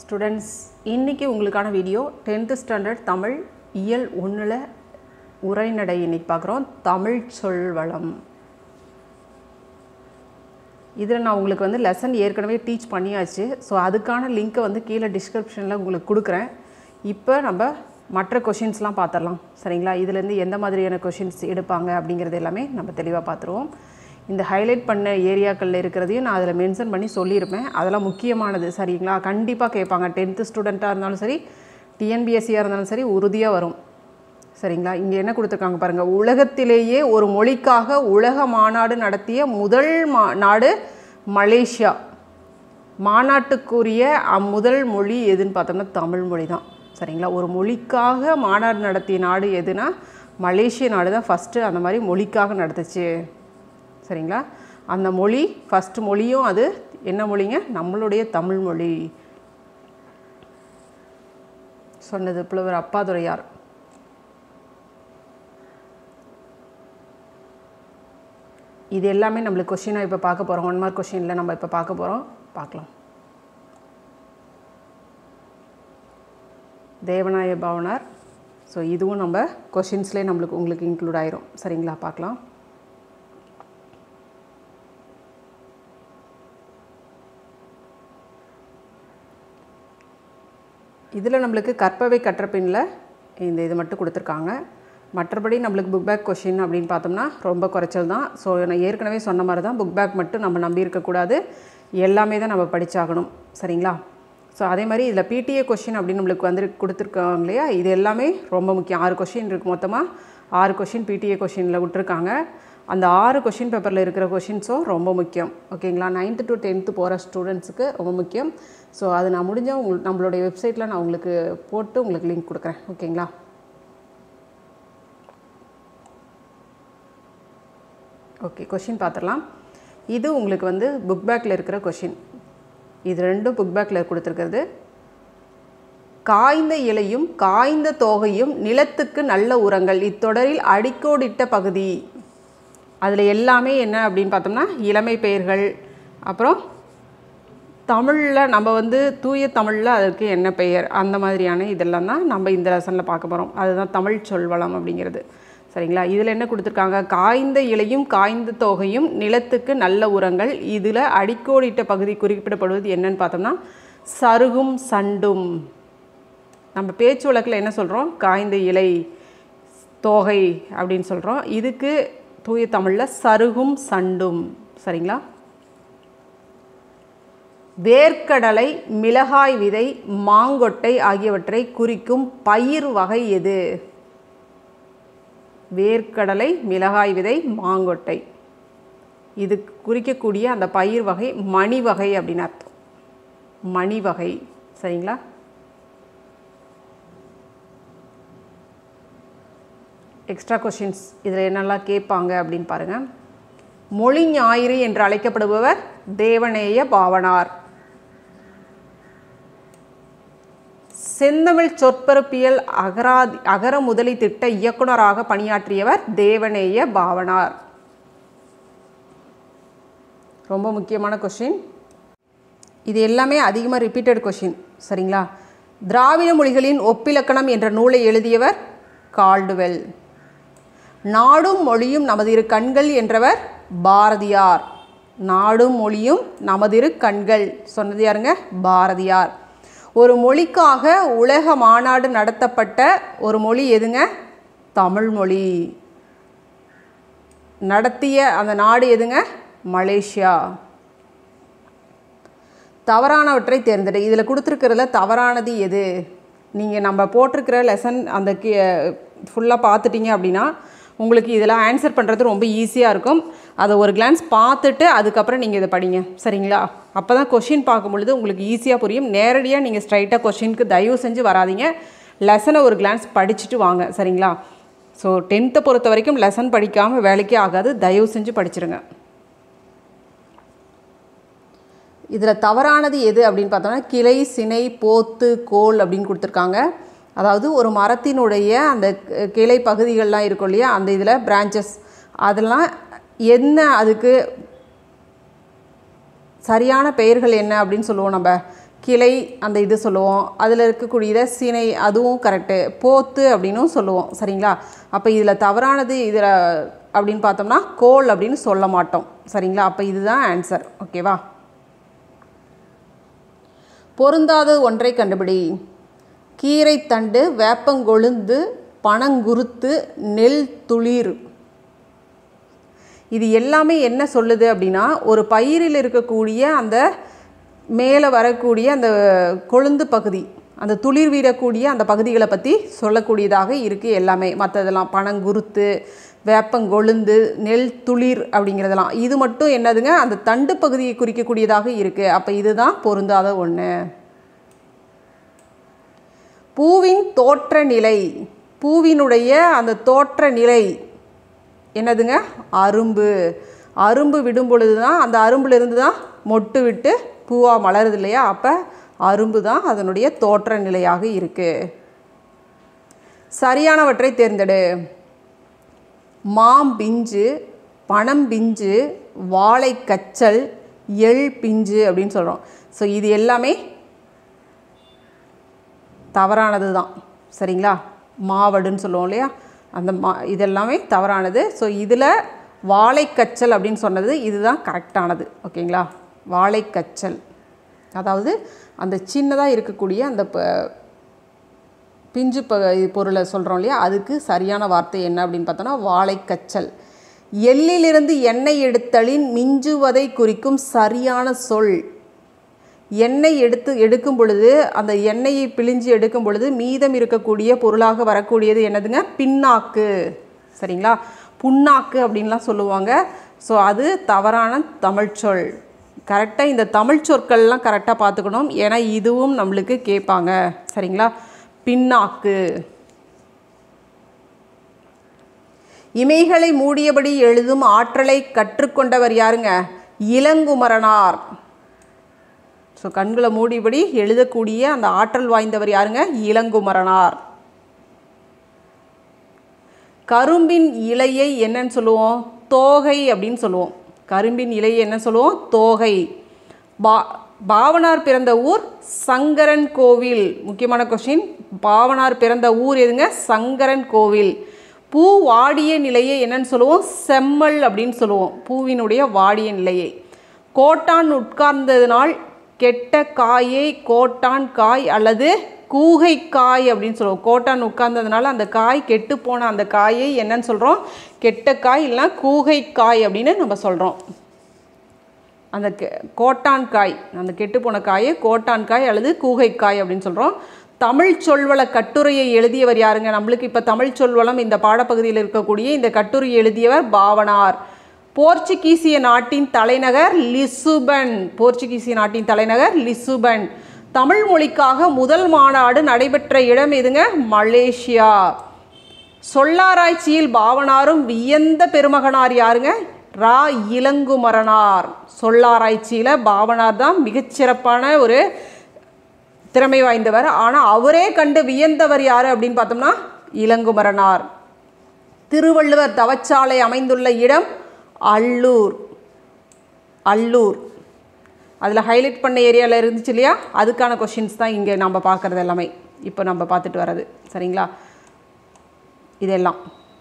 students இன்றைக்கி உங்களுக்கான video tenth standard Tamil இயல் ஒன்றில் உரைநடை இன்னைக்கு பார்க்குறோம் தமிழ் சொல் வளம் இதில் நான் உங்களுக்கு வந்து லெசன் ஏற்கனவே டீச் பண்ணியாச்சு ஸோ அதுக்கான லிங்க்கை வந்து கீழே டிஸ்கிரிப்ஷனில் உங்களுக்கு கொடுக்குறேன் இப்போ நம்ம மற்ற கொஷின்ஸ்லாம் பார்த்துடலாம் சரிங்களா இதுலேருந்து எந்த மாதிரியான கொஷின்ஸ் எடுப்பாங்க அப்படிங்கிறது எல்லாமே நம்ம தெளிவாக பார்த்துருவோம் இந்த ஹைலைட் பண்ண ஏரியாக்களில் இருக்கிறதையும் நான் அதில் மென்ஷன் பண்ணி சொல்லியிருப்பேன் அதெல்லாம் முக்கியமானது சரிங்களா கண்டிப்பாக கேட்பாங்க டென்த்து ஸ்டூடெண்ட்டாக இருந்தாலும் சரி டிஎன்பிஎஸ்சியாக இருந்தாலும் சரி உறுதியாக வரும் சரிங்களா இங்கே என்ன கொடுத்துருக்காங்க பாருங்கள் உலகத்திலேயே ஒரு மொழிக்காக உலக மாநாடு நடத்திய முதல் மா நாடு மலேசியா மாநாட்டுக்குரிய அம்முதல் மொழி எதுன்னு பார்த்தோம்னா தமிழ் மொழி தான் சரிங்களா ஒரு மொழிக்காக மாநாடு நடத்திய நாடு எதுனா மலேசிய நாடு தான் ஃபஸ்ட்டு அந்த மாதிரி மொழிக்காக நடத்துச்சு சரிங்களா அந்த மொழி ஃபஸ்ட்டு மொழியும் அது என்ன மொழிங்க நம்மளுடைய தமிழ் மொழி சொன்னது புலவர் அப்பாதுரையார் இது எல்லாமே நம்மளுக்கு கொஷினாக இப்போ பார்க்க போகிறோம் ஒன் மார்க் கொஷினில் நம்ம இப்போ பார்க்க போகிறோம் பார்க்கலாம் தேவநாய பவனார் ஸோ இதுவும் நம்ம கொஷின்ஸ்லேயே நம்மளுக்கு உங்களுக்கு இன்க்ளூட் ஆயிரும் சரிங்களா பார்க்கலாம் இதில் நம்மளுக்கு கற்பவை கற்றப்பின்ல இந்த இது மட்டும் கொடுத்துருக்காங்க மற்றபடி நம்மளுக்கு புக் பேக் கொஷின் அப்படின்னு பார்த்தோம்னா ரொம்ப குறைச்சல் தான் ஸோ நான் ஏற்கனவே சொன்ன மாதிரி தான் புக் பேக் மட்டும் நம்ம நம்பி இருக்கக்கூடாது எல்லாமே தான் நம்ம படித்தாகணும் சரிங்களா ஸோ அதே மாதிரி இதில் பிடிஏ கொஷின் அப்படின்னு நம்மளுக்கு வந்து கொடுத்துருக்காங்க இல்லையா இது எல்லாமே ரொம்ப முக்கியம் ஆறு கொஷின் இருக்குது மொத்தமாக ஆறு கொஷின் பிடிஏ கொஷினில் விட்டுருக்காங்க அந்த ஆறு கொஷின் பேப்பரில் இருக்கிற கொஷின்ஸும் ரொம்ப முக்கியம் ஓகேங்களா நைன்த்து டு டென்த்து போகிற ஸ்டூடெண்ட்ஸுக்கு ரொம்ப முக்கியம் ஸோ அது நான் முடிஞ்சால் உங்களுக்கு நம்மளுடைய வெப்சைட்டில் நான் உங்களுக்கு போட்டு உங்களுக்கு லிங்க் கொடுக்குறேன் ஓகேங்களா ஓகே கொஷின் பார்த்துடலாம் இது உங்களுக்கு வந்து புக் பேக்கில் இருக்கிற கொஷின் இது ரெண்டும் புக் பேக்கில் கொடுத்துருக்கிறது காய்ந்த இலையும் காய்ந்த தோகையும் நிலத்துக்கு நல்ல உரங்கள் இத்தொடரில் அடிக்கோடிட்ட பகுதி அதில் எல்லாமே என்ன அப்படின்னு பார்த்தோம்னா இளமை பெயர்கள் அப்புறம் தமிழில் நம்ம வந்து தூய தமிழில் அதற்கு என்ன பெயர் அந்த மாதிரியான இதெல்லாம் தான் நம்ம இந்த லெசனில் பார்க்க போகிறோம் அதுதான் தமிழ் சொல்வளம் அப்படிங்கிறது சரிங்களா இதில் என்ன கொடுத்துருக்காங்க காய்ந்த இலையும் காய்ந்த தொகையும் நிலத்துக்கு நல்ல உரங்கள் இதில் அடிக்கோடிட்ட பகுதி குறிப்பிடப்படுவது என்னன்னு பார்த்தோம்னா சருகும் சண்டும் நம்ம பேச்சு வழக்கில் என்ன சொல்கிறோம் காய்ந்த இலை தோகை அப்படின்னு சொல்கிறோம் இதுக்கு தூய தமிழில் சருகும் சண்டும் சரிங்களா வேர்க்கடலை மிளகாய் விதை மாங்கொட்டை ஆகியவற்றை குறிக்கும் பயிர் வகை எது வேர்க்கடலை மிளகாய் விதை மாங்கொட்டை இது குறிக்கக்கூடிய அந்த பயிர் வகை மணி வகை அப்படின்னு அர்த்தம் மணி வகை சரிங்களா எக்ஸ்ட்ரா கொஷின்ஸ் இதில் என்னெல்லாம் கேட்பாங்க அப்படின்னு பாருங்கள் மொழி ஞாயிறு என்று அழைக்கப்படுபவர் தேவநேய பாவனார் செந்தமிழ் சொற்பரப்பியல் அகராதி அகர முதலி திட்ட இயக்குனராக பணியாற்றியவர் தேவநேய பாவனார் ரொம்ப முக்கியமான கொஷின் இது எல்லாமே அதிகமாக ரிப்பீட்டட் கொஷின் சரிங்களா திராவிட மொழிகளின் ஒப்பிலக்கணம் என்ற நூலை எழுதியவர் கால்டுவெல் நாடும் மொழியும் நமதிரு கண்கள் என்றவர் பாரதியார் நாடும் மொழியும் நமதிரு கண்கள் சொன்னது யாருங்க பாரதியார் ஒரு மொழிக்காக உலக மாநாடு நடத்தப்பட்ட ஒரு மொழி எதுங்க தமிழ் மொழி நடத்திய அந்த நாடு எதுங்க மலேசியா தவறானவற்றை தேர்ந்தெடு இதில் கொடுத்துருக்கிறதுல தவறானது எது நீங்கள் நம்ம போட்டிருக்கிற லெசன் அந்த கி ஃபுல்லாக பார்த்துட்டிங்க அப்படின்னா உங்களுக்கு இதெல்லாம் ஆன்சர் பண்ணுறது ரொம்ப ஈஸியாக இருக்கும் அதை ஒரு கிளான்ஸ் பார்த்துட்டு அதுக்கப்புறம் நீங்கள் இதை படிங்க சரிங்களா அப்போ தான் கொஷின் பார்க்கும் பொழுது உங்களுக்கு ஈஸியாக புரியும் நேரடியாக நீங்கள் ஸ்ட்ரைட்டாக கொஷினுக்கு தயவு செஞ்சு வராதிங்க லெசனை ஒரு கிளான்ஸ் படிச்சுட்டு வாங்க சரிங்களா ஸோ டென்த்தை பொறுத்த வரைக்கும் லெசன் படிக்காமல் வேலைக்கே ஆகாது தயவு செஞ்சு படிச்சிருங்க இதில் தவறானது எது அப்படின்னு பார்த்தோம்னா கிளை சினை போத்து கோல் அப்படின்னு கொடுத்துருக்காங்க அதாவது ஒரு மரத்தினுடைய அந்த கிளை பகுதிகள்லாம் இருக்கும் இல்லையா அந்த இதில் பிரான்ச்சஸ் அதெல்லாம் என்ன அதுக்கு சரியான பெயர்கள் என்ன அப்படின்னு சொல்லுவோம் நம்ம கிளை அந்த இது சொல்லுவோம் அதில் இருக்கக்கூடியத சினை அதுவும் கரெக்டு போத்து அப்படின்னும் சொல்லுவோம் சரிங்களா அப்போ இதில் தவறானது இதில் அப்படின்னு பார்த்தோம்னா கோல் அப்படின்னு சொல்ல மாட்டோம் சரிங்களா அப்போ இதுதான் ஆன்சர் ஓகேவா பொருந்தாத ஒன்றை கண்டுபிடி கீரைத்தண்டு வேப்பங்கொழுந்து பனங்குருத்து நெல் துளிர் இது எல்லாமே என்ன சொல்லுது அப்படின்னா ஒரு பயிரில் இருக்கக்கூடிய அந்த மேலே வரக்கூடிய அந்த கொழுந்து பகுதி அந்த துளிர் வீடக்கூடிய அந்த பகுதிகளை பற்றி சொல்லக்கூடியதாக இருக்குது எல்லாமே மற்றதெல்லாம் பனங்குருத்து வேப்பங்கொழுந்து நெல் துளிர் அப்படிங்கிறதெல்லாம் இது மட்டும் என்னதுங்க அந்த தண்டு பகுதியை குறிக்கக்கூடியதாக இருக்குது அப்போ இதுதான் பொருந்தாத ஒன்று பூவின் தோற்ற நிலை பூவினுடைய அந்த தோற்ற நிலை என்னதுங்க அரும்பு அரும்பு விடும் பொழுது தான் அந்த அரும்புலேருந்து தான் மொட்டு விட்டு பூவாக மலருது இல்லையா அப்போ அரும்பு தான் அதனுடைய தோற்ற நிலையாக இருக்குது சரியானவற்றை தேர்ந்தெடு மாம் பிஞ்சு பனம் பிஞ்சு வாழை கச்சல் எள் பிஞ்சு அப்படின்னு சொல்கிறோம் ஸோ இது எல்லாமே தவறானது தான் சரிங்களா மாவடுன்னு சொல்லுவோம் இல்லையா அந்த மா இதெல்லாமே தவறானது ஸோ இதில் வாழைக்கச்சல் அப்படின்னு சொன்னது இதுதான் கரெக்டானது ஓகேங்களா வாழைக்கச்சல் அதாவது அந்த சின்னதாக இருக்கக்கூடிய அந்த ப பிஞ்சு ப பொருளை சொல்கிறோம் இல்லையா அதுக்கு சரியான வார்த்தை என்ன அப்படின்னு பார்த்தோன்னா வாழைக்கச்சல் எள்ளிலிருந்து எண்ணெய் எடுத்தலின் மிஞ்சுவதை குறிக்கும் சரியான சொல் எண்ணெய் எடுத்து எடுக்கும் பொழுது அந்த எண்ணெயை பிழிஞ்சு எடுக்கும் பொழுது மீதம் இருக்கக்கூடிய பொருளாக வரக்கூடியது என்னதுங்க பின்னாக்கு சரிங்களா புண்ணாக்கு அப்படின்லாம் சொல்லுவாங்க ஸோ அது தவறான தமிழ்ச்சொல் கரெக்டாக இந்த தமிழ் சொற்கள்லாம் கரெக்டாக பார்த்துக்கணும் ஏன்னா இதுவும் நம்மளுக்கு கேட்பாங்க சரிங்களா பின்னாக்கு இமைகளை மூடியபடி எழுதும் ஆற்றலை கற்றுக்கொண்டவர் யாருங்க இளங்குமரனார் ஸோ கண்களை மூடிபடி எழுதக்கூடிய அந்த ஆற்றல் வாய்ந்தவர் யாருங்க இளங்குமரனார் கரும்பின் இலையை என்னன்னு சொல்லுவோம் தோகை அப்படின்னு சொல்லுவோம் கரும்பின் இலையை என்ன சொல்லுவோம் தோகை பா பாவனார் பிறந்த ஊர் சங்கரன் கோவில் முக்கியமான கொஷின் பாவனார் பிறந்த ஊர் எதுங்க சங்கரன் கோவில் பூ வாடிய நிலையை என்னன்னு சொல்லுவோம் செம்மல் அப்படின்னு சொல்லுவோம் பூவினுடைய வாடிய நிலையை கோட்டான் உட்கார்ந்ததினால் கெட்ட காயை கோட்டான் காய் அல்லது கூகை காய் அப்படின்னு சொல்லுவோம் கோட்டான் உட்கார்ந்ததுனால அந்த காய் கெட்டு போன அந்த காயை என்னன்னு சொல்கிறோம் கெட்ட காய் இல்லைனா கூகை காய் அப்படின்னு நம்ம சொல்கிறோம் அந்த கெ கோட்டான் காய் அந்த கெட்டு போன காயை கோட்டான் காய் அல்லது கூகை காய் அப்படின்னு சொல்கிறோம் தமிழ் சொல்வள கட்டுரையை எழுதியவர் யாருங்க நம்மளுக்கு இப்போ தமிழ் சொல்வளம் இந்த பாடப்பகுதியில் இருக்கக்கூடிய இந்த கட்டுரையை எழுதியவர் பாவனார் போர்ச்சுகீசிய நாட்டின் தலைநகர் லிசுபன் போர்ச்சுகீசிய நாட்டின் தலைநகர் லிசுபன் தமிழ் மொழிக்காக முதல் மாநாடு நடைபெற்ற இடம் எதுங்க மலேசியா சொல்லாராய்ச்சியில் பாவனாரும் வியந்த பெருமகனார் யாருங்க ரா இளங்குமரனார் சொல்லாராய்ச்சியில் பாவனார் தான் மிகச்சிறப்பான ஒரு திறமை வாய்ந்தவர் ஆனால் அவரே கண்டு வியந்தவர் யார் அப்படின்னு பார்த்தோம்னா இளங்குமரனார் திருவள்ளுவர் தவச்சாலை அமைந்துள்ள இடம் அல்லூர் அல்லூர் அதில் ஹைலைட் பண்ண ஏரியாவில் இருந்துச்சு இல்லையா அதுக்கான கொஷின்ஸ் தான் இங்கே நம்ம பார்க்குறது எல்லாமே இப்போ நம்ம பார்த்துட்டு வர்றது சரிங்களா இதெல்லாம்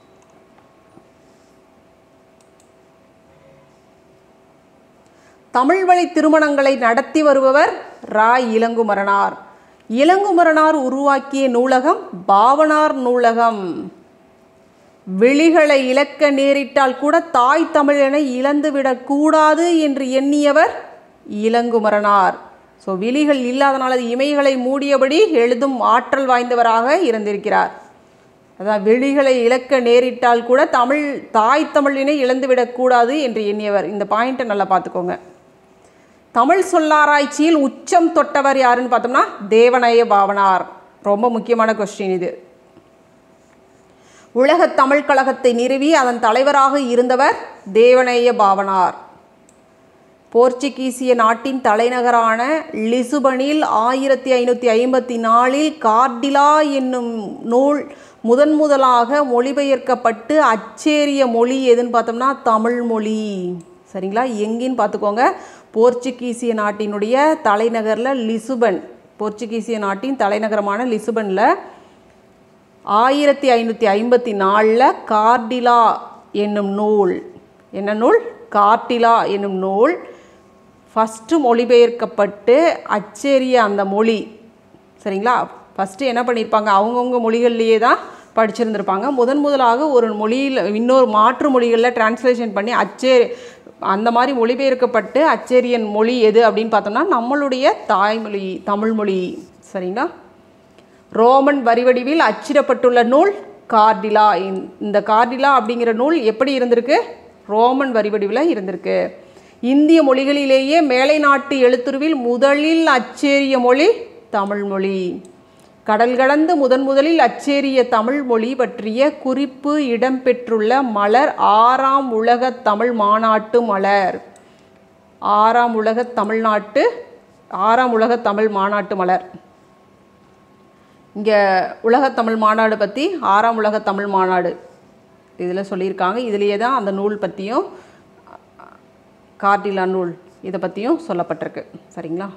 தமிழ் வழி திருமணங்களை நடத்தி வருபவர் ரா இளங்குமரனார் இளங்குமரனார் உருவாக்கிய நூலகம் பாவனார் நூலகம் விழிகளை இழக்க நேரிட்டால் கூட தாய் தமிழனை இழந்துவிடக் கூடாது என்று எண்ணியவர் இளங்குமரனார் ஸோ விழிகள் இல்லாதனால இமைகளை மூடியபடி எழுதும் ஆற்றல் வாய்ந்தவராக இருந்திருக்கிறார் அதான் விழிகளை இழக்க நேரிட்டால் கூட தமிழ் தாய் தமிழினை இழந்துவிடக்கூடாது என்று எண்ணியவர் இந்த பாயிண்ட்டை நல்லா பார்த்துக்கோங்க தமிழ் சொல்லாராய்ச்சியில் உச்சம் தொட்டவர் யாருன்னு பார்த்தோம்னா தேவநய பாவனார் ரொம்ப முக்கியமான கொஸ்டின் இது உலகத் தமிழ் கழகத்தை நிறுவி அதன் தலைவராக இருந்தவர் தேவநேய பாவனார் போர்ச்சுகீசிய நாட்டின் தலைநகரான லிசுபனில் ஆயிரத்தி ஐநூற்றி ஐம்பத்தி நாலில் கார்டிலா என்னும் நூல் முதன் முதலாக மொழிபெயர்க்கப்பட்டு அச்சேரிய மொழி எதுன்னு பார்த்தோம்னா தமிழ் மொழி சரிங்களா எங்கேன்னு பார்த்துக்கோங்க போர்ச்சுகீசிய நாட்டினுடைய தலைநகரில் லிசுபன் போர்ச்சுகீசிய நாட்டின் தலைநகரமான லிசுபனில் ஆயிரத்தி ஐநூற்றி ஐம்பத்தி நாலில் கார்டிலா என்னும் நூல் என்ன நூல் கார்டிலா என்னும் நூல் ஃபஸ்ட்டு மொழிபெயர்க்கப்பட்டு அச்சேரிய அந்த மொழி சரிங்களா ஃபஸ்ட்டு என்ன பண்ணியிருப்பாங்க அவங்கவுங்க மொழிகள்லேயே தான் படிச்சிருந்திருப்பாங்க முதன் முதலாக ஒரு மொழியில் இன்னொரு மாற்று மொழிகளில் டிரான்ஸ்லேஷன் பண்ணி அச்சே அந்த மாதிரி மொழிபெயர்க்கப்பட்டு அச்சேரியன் மொழி எது அப்படின்னு பார்த்தோம்னா நம்மளுடைய தாய்மொழி தமிழ் மொழி சரிங்களா ரோமன் வரிவடிவில் அச்சிடப்பட்டுள்ள நூல் கார்டிலா இந்த- இந்த கார்டிலா அப்படிங்கிற நூல் எப்படி இருந்திருக்கு ரோமன் வரிவடிவில் இருந்திருக்கு இந்திய மொழிகளிலேயே மேலை நாட்டு எழுத்துருவில் முதலில் அச்சேரிய மொழி தமிழ் மொழி கடல் கடந்து முதன் முதலில் அச்சேரிய தமிழ் மொழி பற்றிய குறிப்பு இடம்பெற்றுள்ள மலர் ஆறாம் உலக தமிழ் மாநாட்டு மலர் ஆறாம் உலக தமிழ்நாட்டு ஆறாம் உலக தமிழ் மாநாட்டு மலர் இங்கே உலகத்தமிழ் மாநாடு பற்றி ஆறாம் உலக தமிழ் மாநாடு இதில் சொல்லியிருக்காங்க இதுலேயே தான் அந்த நூல் பற்றியும் கார்டிலா நூல் இதை பற்றியும் சொல்லப்பட்டிருக்கு சரிங்களா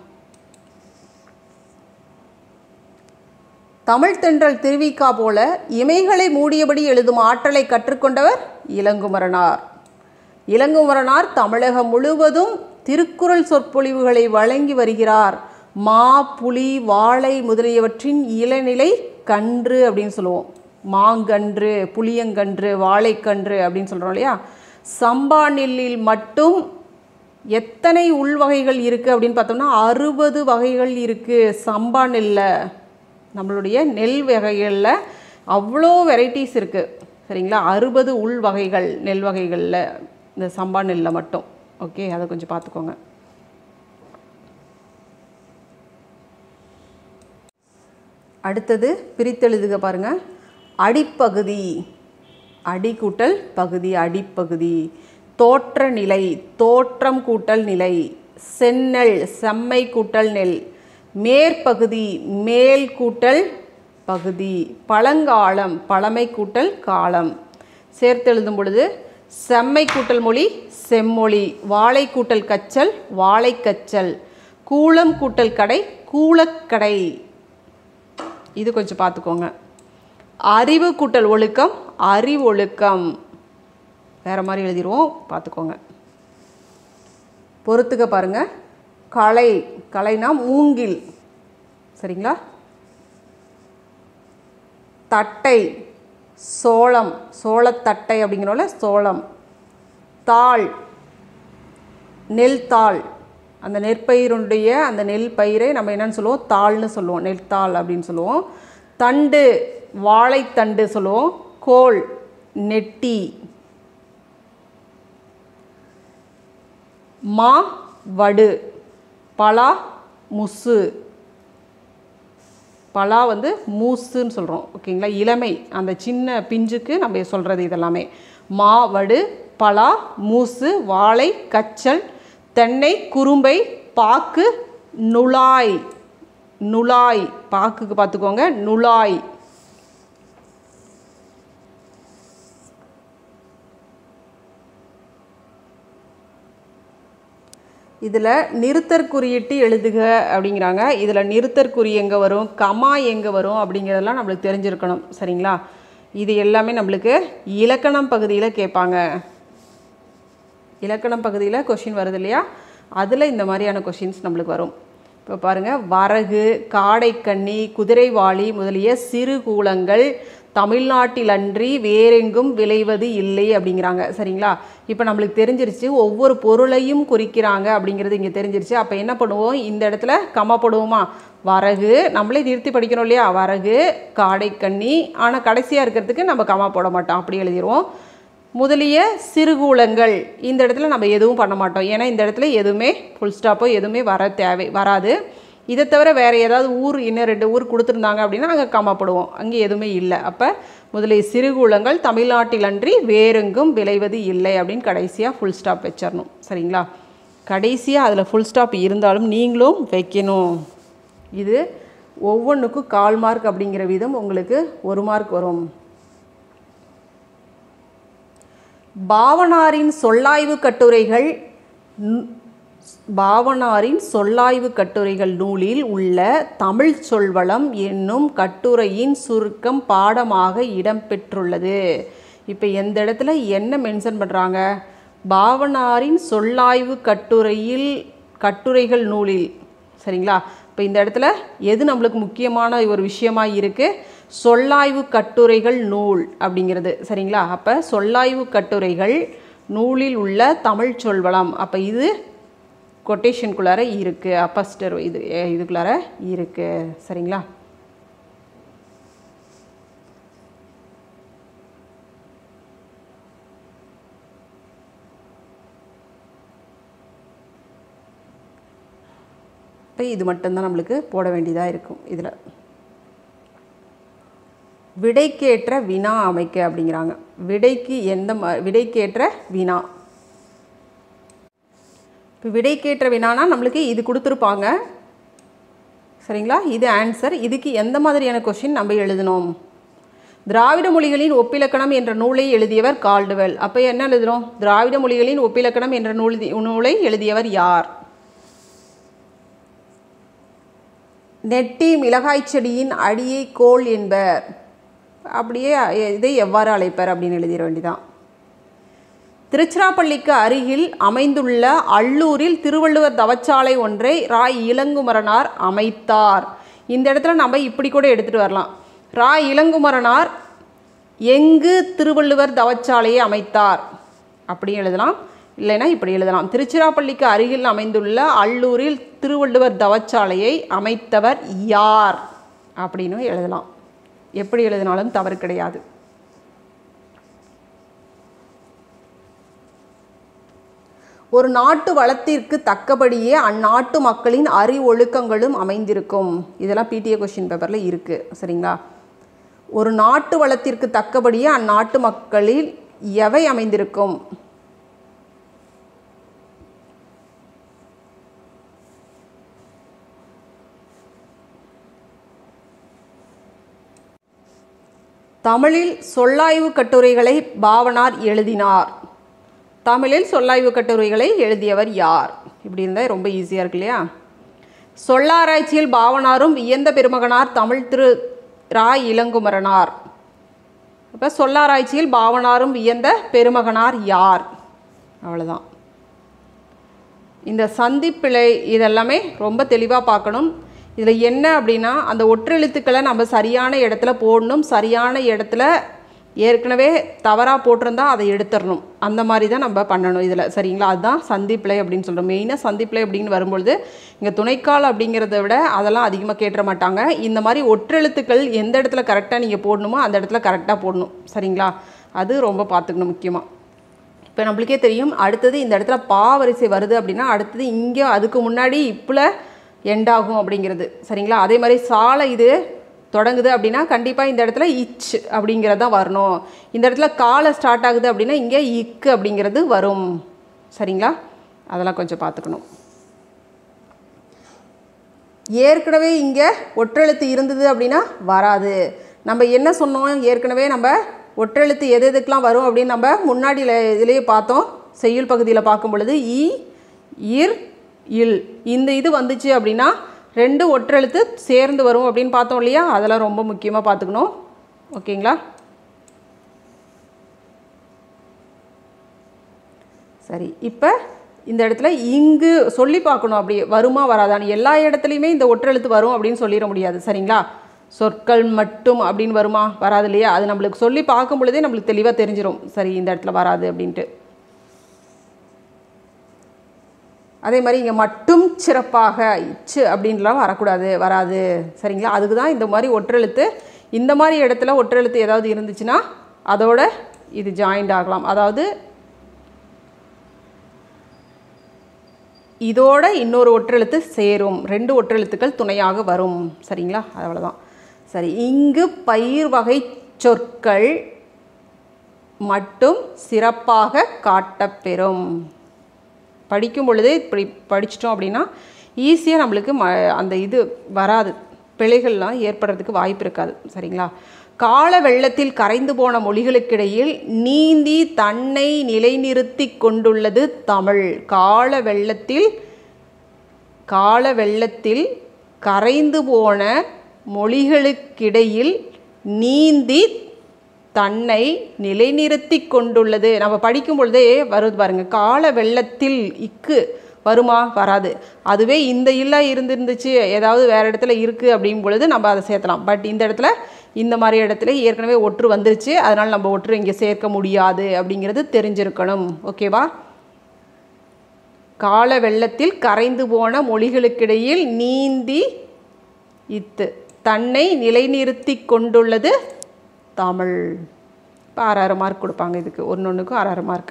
தமிழ் தென்றல் திருவிக்கா போல இமைகளை மூடியபடி எழுதும் ஆற்றலை கற்றுக்கொண்டவர் இளங்குமரனார் இளங்குமரனார் தமிழகம் முழுவதும் திருக்குறள் சொற்பொழிவுகளை வழங்கி வருகிறார் மா புலி வாழை முதலியவற்றின் இளநிலை கன்று அப்படின்னு சொல்லுவோம் மாங்கன்று புளியங்கன்று வாழைக்கன்று அப்படின்னு சொல்கிறோம் இல்லையா சம்பா நெல்லில் மட்டும் எத்தனை உள்வகைகள் இருக்குது அப்படின்னு பார்த்தோம்னா அறுபது வகைகள் இருக்குது சம்பா நெல்லில் நம்மளுடைய நெல் வகைகளில் அவ்வளோ வெரைட்டிஸ் இருக்குது சரிங்களா அறுபது உள் வகைகள் நெல் வகைகளில் இந்த சம்பா நெல்லில் மட்டும் ஓகே அதை கொஞ்சம் பார்த்துக்கோங்க அடுத்தது பிரித்தெழுதுக பாருங்க அடிப்பகுதி அடி கூட்டல் பகுதி அடிப்பகுதி தோற்ற நிலை தோற்றம் கூட்டல் நிலை செந்நெல் செம்மை கூட்டல் நெல் மேற்பகுதி மேல் கூட்டல் பகுதி பழங்காலம் பழமை கூட்டல் காலம் சேர்த்தெழுதும் பொழுது செம்மை கூட்டல் மொழி செம்மொழி வாழை கூட்டல் கச்சல் வாழைக்கச்சல் கூளம் கூட்டல் கடை கூலக்கடை இது கொஞ்சம் பார்த்துக்கோங்க அறிவு கூட்டல் ஒழுக்கம் அறிவொழுக்கம் வேறு மாதிரி எழுதிடுவோம் பார்த்துக்கோங்க பொறுத்துக்க பாருங்க களை களைனா மூங்கில் சரிங்களா தட்டை சோளம் சோளத்தட்டை அப்படிங்கிறோம்ல சோளம் தாள் நெல் தாள் அந்த நெற்பயிரினுடைய அந்த நெல் பயிரை நம்ம என்னன்னு சொல்லுவோம் தாள்னு சொல்லுவோம் நெல் தாள் அப்படின்னு சொல்லுவோம் தண்டு வாழைத்தண்டு சொல்லுவோம் கோல் நெட்டி மா வடு பலா முசு பலா வந்து மூசுன்னு சொல்கிறோம் ஓகேங்களா இளமை அந்த சின்ன பிஞ்சுக்கு நம்ம சொல்கிறது இதெல்லாமே மா வடு பலா மூசு வாழை கச்சல் தென்னை குறும்பை பாக்கு நுழாய் நுழாய் பாக்குக்கு பார்த்துக்கோங்க நுழாய் இதில் நிறுத்தற் குறியிட்டு எழுதுக அப்படிங்கிறாங்க இதில் நிறுத்தற் குறி எங்கே வரும் கமா எங்கே வரும் அப்படிங்கிறதெல்லாம் நம்மளுக்கு தெரிஞ்சிருக்கணும் சரிங்களா இது எல்லாமே நம்மளுக்கு இலக்கணம் பகுதியில் கேட்பாங்க இலக்கணம் பகுதியில் கொஷின் வருது இல்லையா அதில் இந்த மாதிரியான கொஷின்ஸ் நம்மளுக்கு வரும் இப்போ பாருங்கள் வரகு காடைக்கன்னி குதிரைவாளி முதலிய சிறு கூலங்கள் தமிழ்நாட்டிலன்றி வேறெங்கும் விளைவது இல்லை அப்படிங்கிறாங்க சரிங்களா இப்போ நம்மளுக்கு தெரிஞ்சிருச்சு ஒவ்வொரு பொருளையும் குறிக்கிறாங்க அப்படிங்கிறது இங்கே தெரிஞ்சிருச்சு அப்போ என்ன பண்ணுவோம் இந்த இடத்துல கம்மா போடுவோமா வரகு நம்மளே நிறுத்தி படிக்கணும் இல்லையா வரகு காடைக்கன்னி ஆனால் கடைசியாக இருக்கிறதுக்கு நம்ம கம்மா போட மாட்டோம் அப்படி எழுதிடுவோம் முதலிய சிறுகூலங்கள் இந்த இடத்துல நம்ம எதுவும் பண்ண மாட்டோம் ஏன்னா இந்த இடத்துல எதுவுமே ஃபுல் ஸ்டாப்போ எதுவுமே வர தேவை வராது இதை தவிர வேறு ஏதாவது ஊர் இன்னும் ரெண்டு ஊர் கொடுத்துருந்தாங்க அப்படின்னா அங்கே கம்மாப்படுவோம் அங்கே எதுவுமே இல்லை அப்போ முதலிய சிறுகூலங்கள் தமிழ்நாட்டிலன்றி வேறெங்கும் விளைவது இல்லை அப்படின்னு கடைசியாக ஃபுல் ஸ்டாப் வச்சிடணும் சரிங்களா கடைசியாக அதில் ஃபுல் ஸ்டாப் இருந்தாலும் நீங்களும் வைக்கணும் இது ஒவ்வொன்றுக்கும் கால் மார்க் அப்படிங்கிற விதம் உங்களுக்கு ஒரு மார்க் வரும் பாவனாரின் சொல்லாய்வு கட்டுரைகள் நு- பாவனாரின் சொல்லாய்வு கட்டுரைகள் நூலில் உள்ள தமிழ் சொல்வளம் என்னும் கட்டுரையின் சுருக்கம் பாடமாக இடம்பெற்றுள்ளது இப்போ எந்த இடத்துல என்ன மென்ஷன் பண்ணுறாங்க பாவனாரின் சொல்லாய்வு கட்டுரையில் கட்டுரைகள் நூலில் சரிங்களா இப்போ இந்த இடத்துல எது நம்மளுக்கு முக்கியமான ஒரு விஷயமா இருக்குது சொல்லாய்வு கட்டுரைகள் நூல் அப்படிங்கிறது சரிங்களா அப்போ சொல்லாய்வு கட்டுரைகள் நூலில் உள்ள தமிழ் சொல்வளம் அப்போ இது கொட்டேஷனுக்குள்ளார இருக்குது அப்பஸ்டர் இது எ- இதுக்குள்ளார இருக்குது சரிங்களா இப்போ இது மட்டும்தான் நம்மளுக்கு போட வேண்டியதாக இருக்கும் இதில் விடைக்கேற்ற வினா அமைக்க அப்படிங்கிறாங்க விடைக்கு எந்த ம விடைக்கேற்ற வினா இப்போ விடைக்கேற்ற வினானா நம்மளுக்கு இது கொடுத்துருப்பாங்க சரிங்களா இது ஆன்சர் இதுக்கு எந்த மாதிரியான கொஷின் நம்ம எழுதணும் திராவிட மொழிகளின் ஒப்பிலக்கணம் என்ற நூலை எழுதியவர் கால்டுவெல் அப்போ என்ன எழுதுறோம் திராவிட மொழிகளின் ஒப்பிலக்கணம் என்ற நூல் நூலை எழுதியவர் யார் நெட்டி மிளகாய் செடியின் அடியை கோல் என்பர் அப்படியே இதை எவ்வாறு அழைப்பர் அப்படின்னு எழுதிட வேண்டியதான் திருச்சிராப்பள்ளிக்கு அருகில் அமைந்துள்ள அல்லூரில் திருவள்ளுவர் தவச்சாலை ஒன்றை ராய் இளங்குமரனார் அமைத்தார் இந்த இடத்துல நம்ம இப்படி கூட எடுத்துகிட்டு வரலாம் ராய் இளங்குமரனார் எங்கு திருவள்ளுவர் தவச்சாலையை அமைத்தார் அப்படி எழுதலாம் இல்லைன்னா இப்படி எழுதலாம் திருச்சிராப்பள்ளிக்கு அருகில் அமைந்துள்ள அல்லூரில் திருவள்ளுவர் தவச்சாலையை அமைத்தவர் யார் அப்படின்னு எழுதலாம் எப்படி எழுதினாலும் தவறு கிடையாது ஒரு நாட்டு வளத்திற்கு தக்கபடியே அந்நாட்டு மக்களின் அறிவொழுக்கங்களும் அமைந்திருக்கும் இதெல்லாம் பிடிஏ கொஷின் பேப்பரில் இருக்குது சரிங்களா ஒரு நாட்டு வளத்திற்கு தக்கபடியே அந்நாட்டு மக்களில் எவை அமைந்திருக்கும் தமிழில் சொல்லாய்வு கட்டுரைகளை பாவனார் எழுதினார் தமிழில் சொல்லாய்வு கட்டுரைகளை எழுதியவர் யார் இப்படி இருந்தால் ரொம்ப ஈஸியாக இருக்கு இல்லையா சொல்லாராய்ச்சியில் பாவனாரும் வியந்த பெருமகனார் தமிழ் திரு ரா இளங்குமரனார் இப்போ சொல்லாராய்ச்சியில் பாவனாரும் வியந்த பெருமகனார் யார் அவ்வளோதான் இந்த சந்திப்பிழை இதெல்லாமே ரொம்ப தெளிவாக பார்க்கணும் இதில் என்ன அப்படின்னா அந்த ஒற்றெழுத்துக்களை நம்ம சரியான இடத்துல போடணும் சரியான இடத்துல ஏற்கனவே தவறாக போட்டிருந்தா அதை எடுத்துடணும் அந்த மாதிரி தான் நம்ம பண்ணணும் இதில் சரிங்களா அதுதான் சந்திப்பிழை அப்படின்னு சொல்கிறோம் மெயினாக சந்திப்பிழை அப்படின்னு வரும்பொழுது இங்கே துணைக்கால் அப்படிங்கிறத விட அதெல்லாம் அதிகமாக கேட்டுற மாட்டாங்க இந்த மாதிரி ஒற்றெழுத்துக்கள் எந்த இடத்துல கரெக்டாக நீங்கள் போடணுமோ அந்த இடத்துல கரெக்டாக போடணும் சரிங்களா அது ரொம்ப பார்த்துக்கணும் முக்கியமாக இப்போ நம்மளுக்கே தெரியும் அடுத்தது இந்த இடத்துல பா வரிசை வருது அப்படின்னா அடுத்தது இங்கே அதுக்கு முன்னாடி இப்பில் எண்ட் ஆகும் அப்படிங்கிறது சரிங்களா அதே மாதிரி சாலை இது தொடங்குது அப்படின்னா கண்டிப்பாக இந்த இடத்துல இச் அப்படிங்கிறது தான் வரணும் இந்த இடத்துல காலை ஸ்டார்ட் ஆகுது அப்படின்னா இங்கே இக்கு அப்படிங்கிறது வரும் சரிங்களா அதெல்லாம் கொஞ்சம் பார்த்துக்கணும் ஏற்கனவே இங்கே ஒற்றெழுத்து இருந்தது அப்படின்னா வராது நம்ம என்ன சொன்னோம் ஏற்கனவே நம்ம ஒற்றெழுத்து எது எதுக்கெலாம் வரும் அப்படின்னு நம்ம முன்னாடி இதிலேயே பார்த்தோம் செய்யுள் பகுதியில் பார்க்கும் பொழுது இ இர் இல் இந்த இது வந்துச்சு அப்படின்னா ரெண்டு ஒற்றெழுத்து சேர்ந்து வரும் அப்படின்னு பார்த்தோம் இல்லையா அதெல்லாம் ரொம்ப முக்கியமாக பார்த்துக்கணும் ஓகேங்களா சரி இப்போ இந்த இடத்துல இங்கு சொல்லி பார்க்கணும் அப்படி வருமா வராதான்னு எல்லா இடத்துலையுமே இந்த ஒற்றெழுத்து வரும் அப்படின்னு சொல்லிட முடியாது சரிங்களா சொற்கள் மட்டும் அப்படின்னு வருமா வராது இல்லையா அது நம்மளுக்கு சொல்லி பார்க்கும் பொழுதே நம்மளுக்கு தெளிவாக தெரிஞ்சிடும் சரி இந்த இடத்துல வராது அப்படின்ட்டு அதே மாதிரி இங்கே மட்டும் சிறப்பாக இச்சு அப்படின்லாம் வரக்கூடாது வராது சரிங்களா அதுக்கு தான் இந்த மாதிரி ஒற்றெழுத்து இந்த மாதிரி இடத்துல ஒற்றெழுத்து ஏதாவது இருந்துச்சுன்னா அதோட இது ஜாயிண்ட் ஆகலாம் அதாவது இதோட இன்னொரு ஒற்றெழுத்து சேரும் ரெண்டு ஒற்றெழுத்துக்கள் துணையாக வரும் சரிங்களா அவ்வளோதான் சரி இங்கு பயிர் வகை சொற்கள் மட்டும் சிறப்பாக காட்டப்பெறும் படிக்கும் பொழுதே இப்படி படிச்சிட்டோம் அப்படின்னா ஈஸியாக நம்மளுக்கு ம அந்த இது வராது பிழைகள்லாம் ஏற்படுறதுக்கு வாய்ப்பு இருக்காது சரிங்களா கால வெள்ளத்தில் கரைந்து போன மொழிகளுக்கிடையில் நீந்தி தன்னை நிலைநிறுத்தி கொண்டுள்ளது தமிழ் கால வெள்ளத்தில் கால வெள்ளத்தில் கரைந்து போன மொழிகளுக்கிடையில் நீந்தி தன்னை நிலைநிறுத்தி கொண்டுள்ளது நம்ம படிக்கும் பொழுதே வருது பாருங்க கால வெள்ளத்தில் இக்கு வருமா வராது அதுவே இந்த இல்லா இருந்திருந்துச்சு ஏதாவது வேற இடத்துல இருக்குது அப்படிங்கும் பொழுது நம்ம அதை சேர்த்தலாம் பட் இந்த இடத்துல இந்த மாதிரி இடத்துல ஏற்கனவே ஒற்று வந்துருச்சு அதனால் நம்ம ஒற்று இங்கே சேர்க்க முடியாது அப்படிங்கிறது தெரிஞ்சிருக்கணும் ஓகேவா கால வெள்ளத்தில் கரைந்து போன மொழிகளுக்கிடையில் நீந்தி இத்து தன்னை நிலைநிறுத்தி கொண்டுள்ளது தமிழ் இப்போ ஆறாறு மார்க் கொடுப்பாங்க இதுக்கு ஒன்று ஒன்றுக்கும் ஆறாறு மார்க்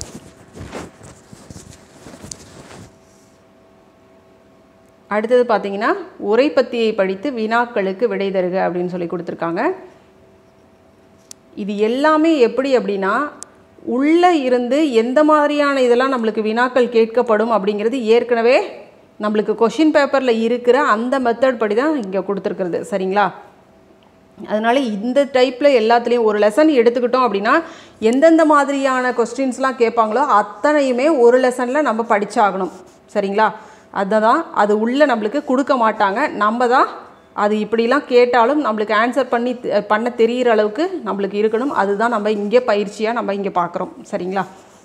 அடுத்தது பார்த்தீங்கன்னா உரைப்பத்தியை படித்து வினாக்களுக்கு விடை தருக அப்படின்னு சொல்லி கொடுத்துருக்காங்க இது எல்லாமே எப்படி அப்படின்னா உள்ளே இருந்து எந்த மாதிரியான இதெல்லாம் நம்மளுக்கு வினாக்கள் கேட்கப்படும் அப்படிங்கிறது ஏற்கனவே நம்மளுக்கு கொஷின் பேப்பரில் இருக்கிற அந்த மெத்தட் படி தான் இங்கே கொடுத்துருக்குறது சரிங்களா அதனால இந்த டைப்பில் எல்லாத்துலேயும் ஒரு லெசன் எடுத்துக்கிட்டோம் அப்படின்னா எந்தெந்த மாதிரியான கொஸ்டின்ஸ்லாம் கேட்பாங்களோ அத்தனையுமே ஒரு லெசனில் நம்ம படிச்சாகணும் சரிங்களா அதுதான் அது உள்ளே நம்மளுக்கு கொடுக்க மாட்டாங்க நம்ம தான் அது இப்படிலாம் கேட்டாலும் நம்மளுக்கு ஆன்சர் பண்ணி தெ- பண்ண தெரிகிற அளவுக்கு நம்மளுக்கு இருக்கணும் அதுதான் நம்ம இங்கே பயிற்சியாக நம்ம இங்கே பார்க்குறோம் சரிங்களா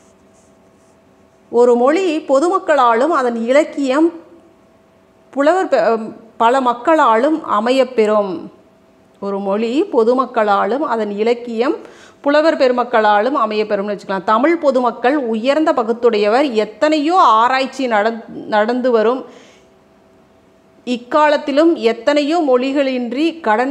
ஒரு மொழி பொதுமக்களாலும் அதன் இலக்கியம் புலவர் பெ- பல மக்களாலும் அமையப்பெறும் ஒரு மொழி பொதுமக்களாலும் அதன் இலக்கியம் புலவர் பெருமக்களாலும் அமையப்பெறும்னு வச்சுக்கலாம் தமிழ் பொதுமக்கள் உயர்ந்த பகுத்துடையவர் எத்தனையோ ஆராய்ச்சி நடந் நடந்து வரும் இக்காலத்திலும் எத்தனையோ மொழிகளின்றி கடன்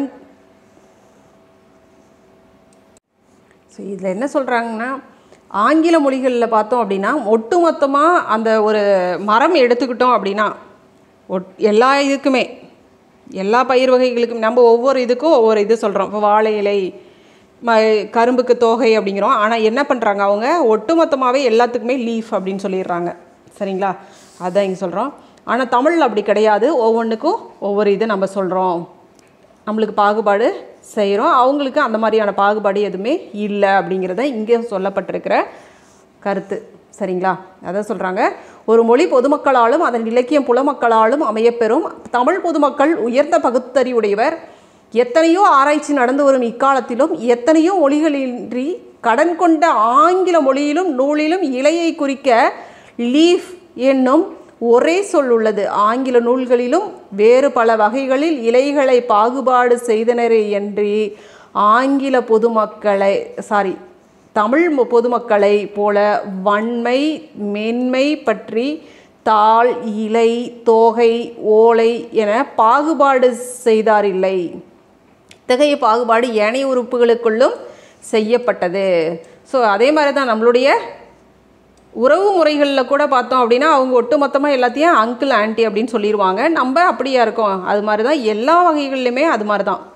ஸோ இதில் என்ன சொல்கிறாங்கன்னா ஆங்கில மொழிகளில் பார்த்தோம் அப்படின்னா ஒட்டுமொத்தமாக அந்த ஒரு மரம் எடுத்துக்கிட்டோம் அப்படின்னா ஒட் எல்லா இதுக்குமே எல்லா பயிர் வகைகளுக்கும் நம்ம ஒவ்வொரு இதுக்கும் ஒவ்வொரு இது சொல்கிறோம் இப்போ வாழை இலை ம கரும்புக்கு தோகை அப்படிங்கிறோம் ஆனால் என்ன பண்ணுறாங்க அவங்க ஒட்டுமொத்தமாகவே எல்லாத்துக்குமே லீஃப் அப்படின்னு சொல்லிடுறாங்க சரிங்களா அதான் இங்கே சொல்கிறோம் ஆனால் தமிழில் அப்படி கிடையாது ஒவ்வொன்றுக்கும் ஒவ்வொரு இது நம்ம சொல்கிறோம் நம்மளுக்கு பாகுபாடு செய்கிறோம் அவங்களுக்கு அந்த மாதிரியான பாகுபாடு எதுவுமே இல்லை அப்படிங்கிறத இங்கே சொல்லப்பட்டிருக்கிற கருத்து சரிங்களா அதான் சொல்கிறாங்க ஒரு மொழி பொதுமக்களாலும் அதன் இலக்கியம் புலமக்களாலும் அமையப்பெறும் தமிழ் பொதுமக்கள் உயர்ந்த பகுத்தறிவுடையவர் எத்தனையோ ஆராய்ச்சி நடந்து வரும் இக்காலத்திலும் எத்தனையோ மொழிகளின்றி கடன் கொண்ட ஆங்கில மொழியிலும் நூலிலும் இலையை குறிக்க லீஃப் என்னும் ஒரே சொல் உள்ளது ஆங்கில நூல்களிலும் வேறு பல வகைகளில் இலைகளை பாகுபாடு செய்தனரே என்று ஆங்கில பொதுமக்களை சாரி தமிழ் மு- பொதுமக்களை போல வன்மை மென்மை பற்றி தாள் இலை தோகை ஓலை என பாகுபாடு செய்தாரில்லை இத்தகைய பாகுபாடு ஏனைய உறுப்புகளுக்குள்ளும் செய்யப்பட்டது ஸோ அதே மாதிரி தான் நம்மளுடைய உறவு முறைகளில் கூட பார்த்தோம் அப்படின்னா அவங்க ஒட்டுமொத்தமாக எல்லாத்தையும் அங்கிள் ஆன்ட்டி அப்படின்னு சொல்லிடுவாங்க நம்ம அப்படியா இருக்கோம் அது மாதிரி தான் எல்லா வகைகள்லையுமே அது மாதிரி தான்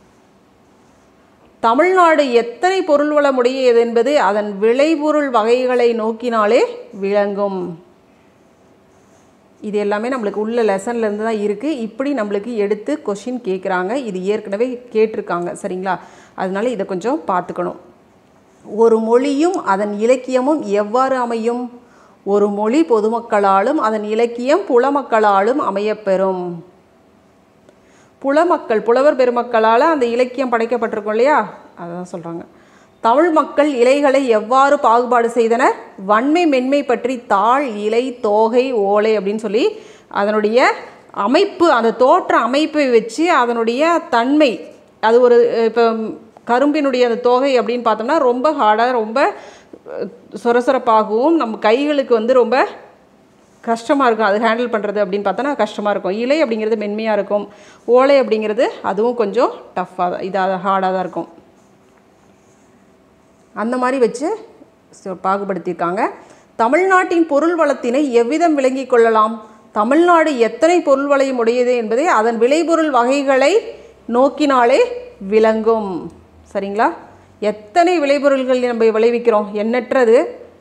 தமிழ்நாடு எத்தனை பொருள் வளமுடையது என்பது அதன் விளைபொருள் வகைகளை நோக்கினாலே விளங்கும் இது எல்லாமே நம்மளுக்கு உள்ள லெசன்ல இருந்து தான் இருக்குது இப்படி நம்மளுக்கு எடுத்து கொஷின் கேட்குறாங்க இது ஏற்கனவே கேட்டிருக்காங்க சரிங்களா அதனால இதை கொஞ்சம் பார்த்துக்கணும் ஒரு மொழியும் அதன் இலக்கியமும் எவ்வாறு அமையும் ஒரு மொழி பொதுமக்களாலும் அதன் இலக்கியம் புலமக்களாலும் அமையப்பெறும் புலமக்கள் புலவர் பெருமக்களால் அந்த இலக்கியம் படைக்கப்பட்டிருக்கும் இல்லையா அதான் சொல்கிறாங்க தமிழ் மக்கள் இலைகளை எவ்வாறு பாகுபாடு செய்தனர் வன்மை மென்மை பற்றி தாள் இலை தோகை ஓலை அப்படின்னு சொல்லி அதனுடைய அமைப்பு அந்த தோற்ற அமைப்பை வச்சு அதனுடைய தன்மை அது ஒரு இப்போ கரும்பினுடைய அந்த தோகை அப்படின்னு பார்த்தோம்னா ரொம்ப ஹார்டாக ரொம்ப அஹ், சொரசொரப்பாகவும் நம்ம கைகளுக்கு வந்து ரொம்ப கஷ்டமாக இருக்கும் அது ஹேண்டில் பண்ணுறது அப்படின்னு பார்த்தோன்னா கஷ்டமாக இருக்கும் இலை அப்படிங்கிறது மென்மையாக இருக்கும் ஓலை அப்படிங்கிறது அதுவும் கொஞ்சம் டஃப்பாக தான் இதாக ஹார்டாக தான் இருக்கும் அந்த மாதிரி வச்சு ச- பாகுபடுத்தியிருக்காங்க தமிழ்நாட்டின் பொருள் வளத்தினை எவ்விதம் விளங்கிக் கொள்ளலாம் தமிழ்நாடு எத்தனை பொருள் வளையம் உடையது என்பதை அதன் விளைபொருள் வகைகளை நோக்கினாலே விளங்கும் சரிங்களா எத்தனை விளைபொருள்கள் நம்ம விளைவிக்கிறோம் எண்ணற்றது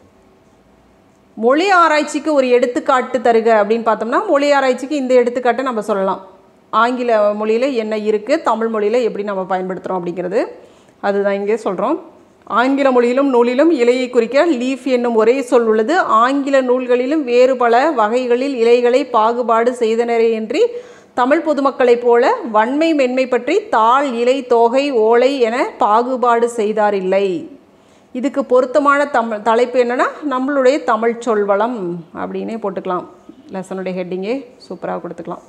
மொழி ஆராய்ச்சிக்கு ஒரு எடுத்துக்காட்டு தருக அப்படின்னு பார்த்தோம்னா மொழி ஆராய்ச்சிக்கு இந்த எடுத்துக்காட்டை நம்ம சொல்லலாம் ஆங்கில மொழியில் என்ன இருக்குது தமிழ் மொழியில் எப்படி நம்ம பயன்படுத்துகிறோம் அப்படிங்கிறது அதுதான் இங்கே சொல்கிறோம் ஆங்கில மொழியிலும் நூலிலும் இலையை குறிக்க லீஃப் என்னும் ஒரே சொல் உள்ளது ஆங்கில நூல்களிலும் வேறு பல வகைகளில் இலைகளை பாகுபாடு செய்தனரேயின்றி தமிழ் பொதுமக்களைப் போல வன்மை மென்மை பற்றி தாள் இலை தோகை ஓலை என பாகுபாடு செய்தாரில்லை இதுக்கு பொருத்தமான தமிழ் தலைப்பு என்னென்னா நம்மளுடைய தமிழ் சொல்வளம் அப்படின்னே போட்டுக்கலாம் லெசனுடைய ஹெட்டிங்கே சூப்பராக கொடுத்துக்கலாம்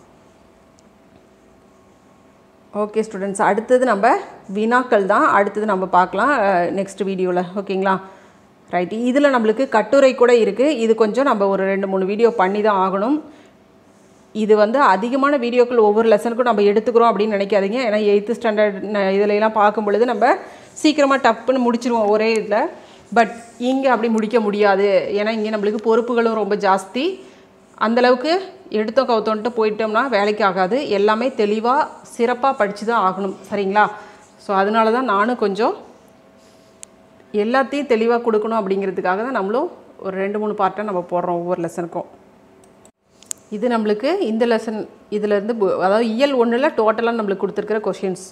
ஓகே ஸ்டூடெண்ட்ஸ் அடுத்தது நம்ம வினாக்கள் தான் அடுத்தது நம்ம பார்க்கலாம் நெக்ஸ்ட் வீடியோவில் ஓகேங்களா ரைட் இதில் நம்மளுக்கு கட்டுரை கூட இருக்குது இது கொஞ்சம் நம்ம ஒரு ரெண்டு மூணு வீடியோ பண்ணி தான் ஆகணும் இது வந்து அதிகமான வீடியோக்கள் ஒவ்வொரு லெசனுக்கும் நம்ம எடுத்துக்கிறோம் அப்படின்னு நினைக்காதீங்க ஏன்னா எயித்து ஸ்டாண்டர்ட் இதுலலாம் பார்க்கும் பொழுது நம்ம சீக்கிரமாக டப்புன்னு முடிச்சிருவோம் ஒரே இதில் பட் இங்கே அப்படி முடிக்க முடியாது ஏன்னா இங்கே நம்மளுக்கு பொறுப்புகளும் ரொம்ப ஜாஸ்தி அந்தளவுக்கு எடுத்தோம் கவுத்தோன்ட்டு போயிட்டோம்னா வேலைக்கு ஆகாது எல்லாமே தெளிவாக சிறப்பாக படித்து தான் ஆகணும் சரிங்களா ஸோ அதனால தான் நானும் கொஞ்சம் எல்லாத்தையும் தெளிவாக கொடுக்கணும் அப்படிங்கிறதுக்காக தான் நம்மளும் ஒரு ரெண்டு மூணு பார்ட்டாக நம்ம போடுறோம் ஒவ்வொரு லெசனுக்கும் இது நம்மளுக்கு இந்த லெசன் இதிலேருந்து அதாவது இயல் ஒன்றில் டோட்டலாக நம்மளுக்கு கொடுத்துருக்கிற கொஷின்ஸ்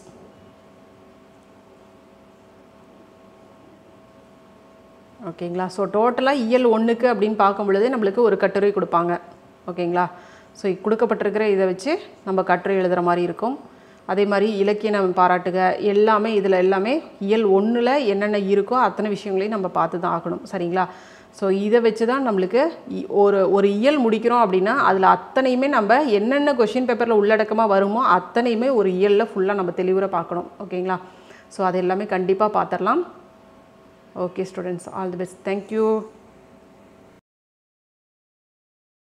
ஓகேங்களா ஸோ டோட்டலாக இயல் ஒன்றுக்கு அப்படின்னு பார்க்கும் பொழுது நம்மளுக்கு ஒரு கட்டுரை கொடுப்பாங்க ஓகேங்களா ஸோ கொடுக்கப்பட்டிருக்கிற இதை வச்சு நம்ம கட்டுரை எழுதுகிற மாதிரி இருக்கும் அதே மாதிரி இலக்கிய நம்ம பாராட்டுக எல்லாமே இதில் எல்லாமே இயல் ஒன்றில் என்னென்ன இருக்கோ அத்தனை விஷயங்களையும் நம்ம பார்த்து தான் ஆகணும் சரிங்களா ஸோ இதை வச்சு தான் நம்மளுக்கு இ- ஒரு ஒரு இயல் முடிக்கிறோம் அப்படின்னா அதில் அத்தனையுமே நம்ம என்னென்ன கொஷின் பேப்பரில் உள்ளடக்கமாக வருமோ அத்தனையுமே ஒரு இயலில் ஃபுல்லாக நம்ம தெளிவுற பார்க்கணும் ஓகேங்களா ஸோ அது எல்லாமே கண்டிப்பாக பார்த்துடலாம் okay students all the best thank you